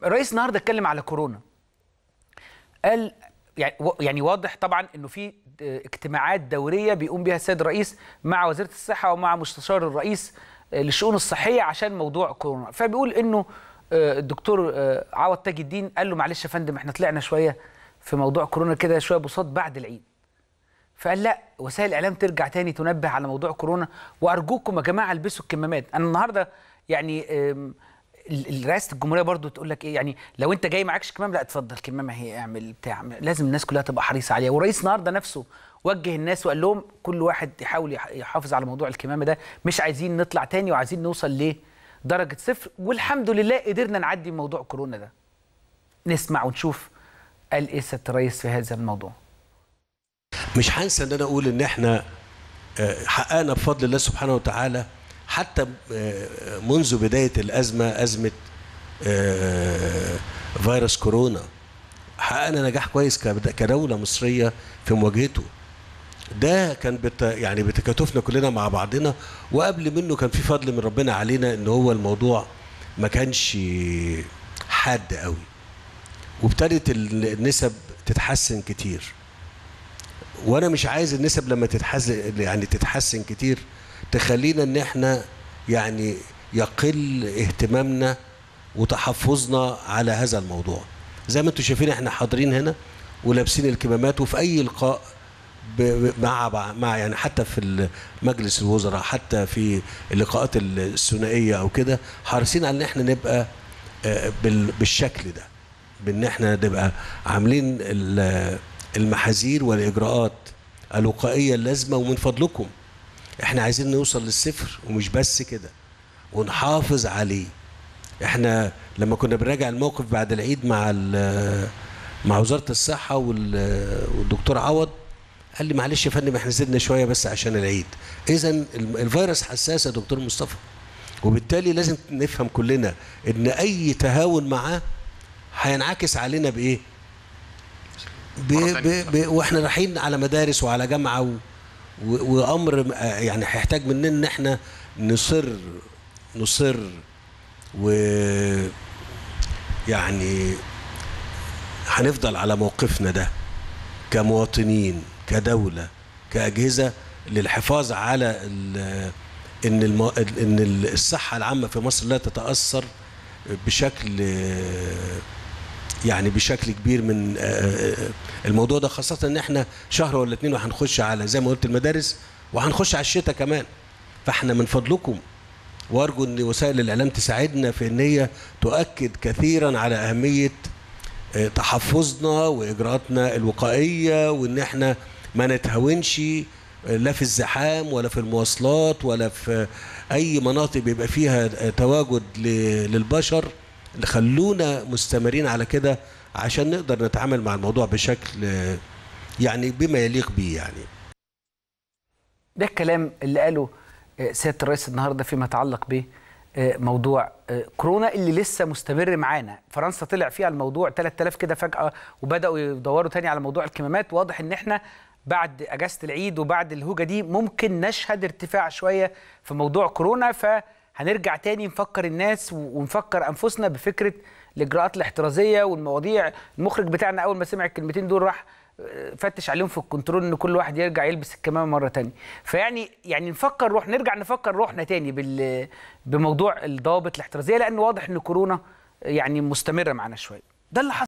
الرئيس النهارده اتكلم على كورونا قال يعني يعني واضح طبعا انه في اجتماعات دوريه بيقوم بها السيد الرئيس مع وزيره الصحه ومع مستشار الرئيس للشؤون الصحيه عشان موضوع كورونا فبيقول انه الدكتور عوض تاج الدين قال له معلش يا فندم احنا طلعنا شويه في موضوع كورونا كده شويه بساط بعد العيد فقال لا وسائل الاعلام ترجع تاني تنبه على موضوع كورونا وارجوكم يا جماعه البسوا الكمامات انا النهارده يعني رئاسه الجمهوريه برضو تقول لك ايه يعني لو انت جاي معكش كمام لا اتفضل كمامه هي اعمل بتاع لازم الناس كلها تبقى حريصه عليها والرئيس النهارده نفسه وجه الناس وقال لهم كل واحد يحاول يحافظ على موضوع الكمامه ده مش عايزين نطلع تاني وعايزين نوصل لدرجه صفر والحمد لله قدرنا نعدي موضوع كورونا ده نسمع ونشوف قال ايه سياده الرئيس في هذا الموضوع مش هنسى ان انا اقول ان احنا حققنا بفضل الله سبحانه وتعالى حتى منذ بداية الأزمة أزمة فيروس كورونا حققنا نجاح كويس كدولة مصرية في مواجهته ده كان بت يعني بتكاتفنا كلنا مع بعضنا وقبل منه كان في فضل من ربنا علينا ان هو الموضوع ما كانش حاد قوي وابتدت النسب تتحسن كتير وانا مش عايز النسب لما تتحسن يعني تتحسن كتير تخلينا ان احنا يعني يقل اهتمامنا وتحفظنا على هذا الموضوع زي ما انتم شايفين احنا حاضرين هنا ولابسين الكمامات وفي اي لقاء مع مع يعني حتى في مجلس الوزراء حتى في اللقاءات الثنائيه او كده حريصين على ان احنا نبقى بالشكل ده بان احنا نبقى عاملين المحاذير والاجراءات الوقائيه اللازمه ومن فضلكم احنا عايزين نوصل للصفر ومش بس كده ونحافظ عليه احنا لما كنا بنراجع الموقف بعد العيد مع مع وزاره الصحه والدكتور عوض قال لي معلش يا فندم احنا زدنا شويه بس عشان العيد اذا الفيروس حساس يا دكتور مصطفى وبالتالي لازم نفهم كلنا ان اي تهاون معاه هينعكس علينا بايه ب ب ب واحنا رايحين على مدارس وعلى جامعه و وامر يعني هيحتاج مننا ان احنا نصر نصر و يعني هنفضل على موقفنا ده كمواطنين كدوله كاجهزه للحفاظ على ان المو... ان الصحه العامه في مصر لا تتاثر بشكل يعني بشكل كبير من الموضوع ده خاصة ان احنا شهر ولا اتنين وهنخش على زي ما قلت المدارس وهنخش على الشتاء كمان فاحنا من فضلكم وارجو ان وسائل الاعلام تساعدنا في ان هي تؤكد كثيرا على اهمية تحفظنا واجراءاتنا الوقائية وان احنا ما نتهاونش لا في الزحام ولا في المواصلات ولا في اي مناطق بيبقى فيها تواجد للبشر خلونا مستمرين على كده عشان نقدر نتعامل مع الموضوع بشكل يعني بما يليق بيه يعني ده الكلام اللي قاله سياده الرئيس النهارده فيما يتعلق ب موضوع كورونا اللي لسه مستمر معانا فرنسا طلع فيها الموضوع 3000 كده فجاه وبداوا يدوروا تاني على موضوع الكمامات واضح ان احنا بعد اجازه العيد وبعد الهوجه دي ممكن نشهد ارتفاع شويه في موضوع كورونا ف هنرجع تاني نفكر الناس ونفكر انفسنا بفكره الاجراءات الاحترازيه والمواضيع المخرج بتاعنا اول ما سمع الكلمتين دول راح فتش عليهم في الكنترول ان كل واحد يرجع يلبس الكمامه مره تانية فيعني يعني نفكر روح نرجع نفكر روحنا تاني بال بموضوع الضوابط الاحترازيه لان واضح ان كورونا يعني مستمره معانا شويه ده اللي حصل